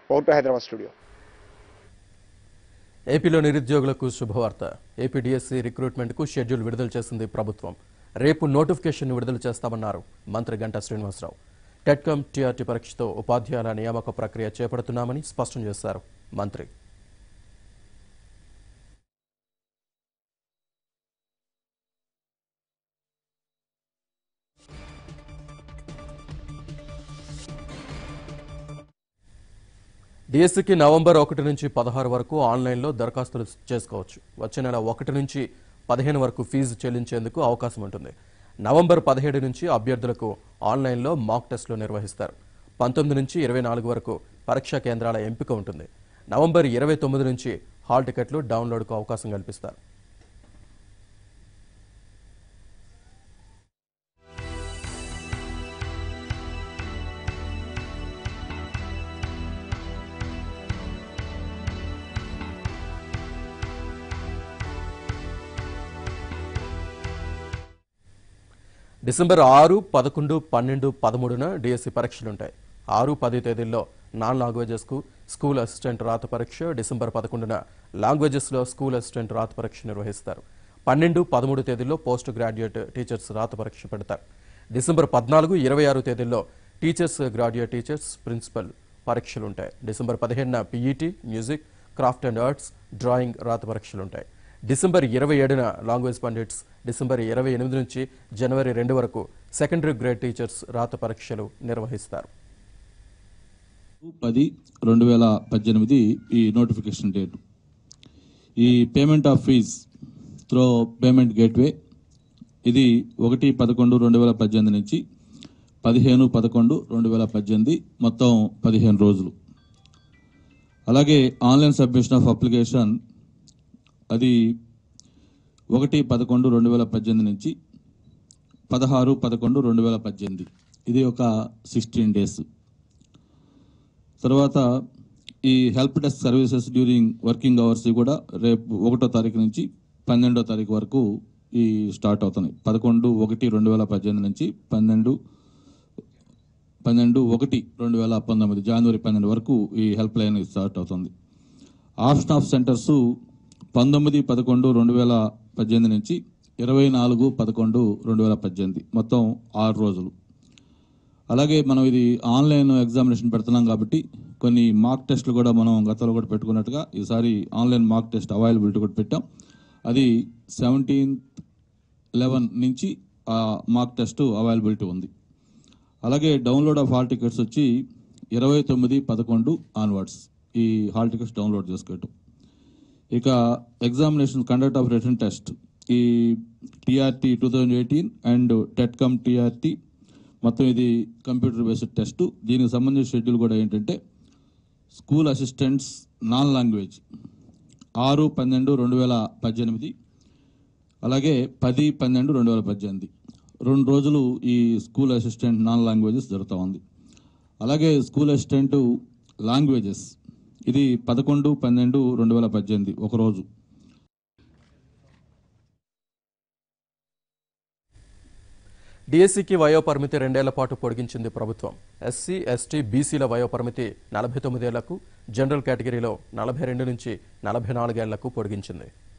over to Hyderabad studio ఏపీలో నిరుద్యోగులకు శుభవార్త ఏపీ డిఎస్సి రిక్రూట్మెంట్కు షెడ్యూల్ విడుదల చేసింది ప్రభుత్వం రేపు నోటిఫికేషన్ విడుదల చేస్తామన్నారు మంత్రి గంటా శ్రీనివాసరావు టెట్కమ్ టీఆర్టీ పరీక్షతో ఉపాధ్యాయుల నియామక ప్రక్రియ చేపడుతున్నామని స్పష్టం చేశారు మంత్రి డిఎస్సికి నవంబర్ ఒకటి నుంచి పదహారు వరకు ఆన్లైన్లో దరఖాస్తులు చేసుకోవచ్చు వచ్చే నెల ఒకటి నుంచి పదిహేను వరకు ఫీజు చెల్లించేందుకు అవకాశం ఉంటుంది నవంబర్ పదిహేడు నుంచి అభ్యర్థులకు ఆన్లైన్లో మాక్ టెస్టులు నిర్వహిస్తారు పంతొమ్మిది నుంచి ఇరవై నాలుగు వరకు పరీక్షా కేంద్రాల ఎంపిక ఉంటుంది నవంబర్ ఇరవై తొమ్మిది నుంచి హాల్ టికెట్లు డౌన్లోడ్కు అవకాశం కల్పిస్తారు డిసెంబర్ ఆరు పదకొండు పన్నెండు పదమూడున డిఎస్సి పరీక్షలుంటాయి ఆరు పది తేదీల్లో నాన్ లాంగ్వేజెస్కు స్కూల్ అసిస్టెంట్ రాత పరీక్ష డిసెంబర్ పదకొండున లాంగ్వేజెస్లో స్కూల్ అసిస్టెంట్ రాత పరీక్ష నిర్వహిస్తారు పన్నెండు పదమూడు తేదీల్లో పోస్ట్ గ్రాడ్యుయేట్ టీచర్స్ రాత పరీక్ష పెడతారు డిసెంబర్ పద్నాలుగు ఇరవై ఆరు తేదీల్లో టీచర్స్ గ్రాడ్యుయేట్ టీచర్స్ ప్రిన్సిపల్ పరీక్షలుంటాయి డిసెంబర్ పదిహేనున PET music craft and arts drawing రాత పరీక్షలుంటాయి డిసెంబర్ ఇరవై ఏడున లాంగ్వేజ్ పండిట్స్ డిసెంబర్ ఇరవై ఎనిమిది నుంచి జనవరి రెండు వరకు సెకండరీ గ్రేడ్ టీచర్స్ రాత పరీక్షలు నిర్వహిస్తారు పది రెండు వేల పద్దెనిమిది ఈ నోటిఫికేషన్ డేట్ ఈ payment of fee through payment gateway ఇది ఒకటి పదకొండు రెండు వేల పద్దెనిమిది నుంచి పదిహేను పదకొండు రెండు వేల పద్దెనిమిది మొత్తం పదిహేను రోజులు అలాగే ఆన్లైన్ సబ్మిషన్ ఆఫ్ అప్లికేషన్ అది ఒకటి పదకొండు రెండు వేల పద్దెనిమిది నుంచి పదహారు పదకొండు రెండు వేల పద్దెనిమిది ఇది ఒక సిక్స్టీన్ డేస్ తర్వాత ఈ help desk services during working hours కూడా రేపు ఒకటో తారీఖు నుంచి పన్నెండో తారీఖు వరకు ఈ స్టార్ట్ అవుతున్నాయి పదకొండు ఒకటి రెండు వేల పద్దెనిమిది నుంచి పన్నెండు పన్నెండు ఒకటి రెండు వేల పంతొమ్మిది జనవరి పన్నెండు వరకు ఈ హెల్ప్ లైన్ స్టార్ట్ అవుతుంది ఆప్షన్ ఆఫ్ సెంటర్స్ పంతొమ్మిది పదకొండు రెండు వేల పద్దెనిమిది నుంచి ఇరవై నాలుగు పదకొండు రెండు వేల పద్దెనిమిది మొత్తం ఆరు రోజులు అలాగే మనం ఇది ఆన్లైన్ ఎగ్జామినేషన్ పెడుతున్నాం కాబట్టి కొన్ని మార్క్ టెస్ట్లు కూడా మనం గతంలో కూడా పెట్టుకున్నట్టుగా ఈసారి ఆన్లైన్ మార్క్ టెస్ట్ అవైలబిలిటీ కూడా పెట్టాం అది సెవెంటీన్త్ లెవెన్ నుంచి ఆ మార్క్ టెస్ట్ అవైలబిలిటీ ఉంది అలాగే డౌన్లోడ్ ఆఫ్ హాల్ టికెట్స్ వచ్చి ఇరవై తొమ్మిది పదకొండు ఆన్వర్డ్స్ ఈ హాల్ టికెట్స్ డౌన్లోడ్ చేసుకోవటం ఇక examination conduct of written test ఈ TRT two thousand eighteen and TET cum TRT మొత్తం ఇది కంప్యూటర్ బేస్డ్ టెస్ట్ దీనికి సంబంధించిన షెడ్యూల్ కూడా ఏంటంటే స్కూల్ అసిస్టెంట్స్ నాన్ లాంగ్వేజ్ ఆరు పన్నెండు రెండు వేల పద్దెనిమిది అలాగే పది పన్నెండు రెండు వేల పద్దెనిమిది రెండు రోజులు ఈ స్కూల్ అసిస్టెంట్ నాన్ లాంగ్వేజెస్ జరుగుతూ ఉంది అలాగే స్కూల్ అసిస్టెంట్ లాంగ్వేజెస్ ఇది పదకొండు పన్నెండు రెండు వేల పద్దెనిమిది ఒక రోజు డిఎస్సికి వయోపరిమితి రెండేళ్ల పాటు పొడిగించింది ప్రభుత్వం ఎస్సీ ఎస్టీ బీసీల వయోపరిమితి నలభై తొమ్మిదేళ్లకు జనరల్ కేటగిరీలో నలభై రెండు నుంచి నలభై నాలుగేళ్లకు పొడిగించింది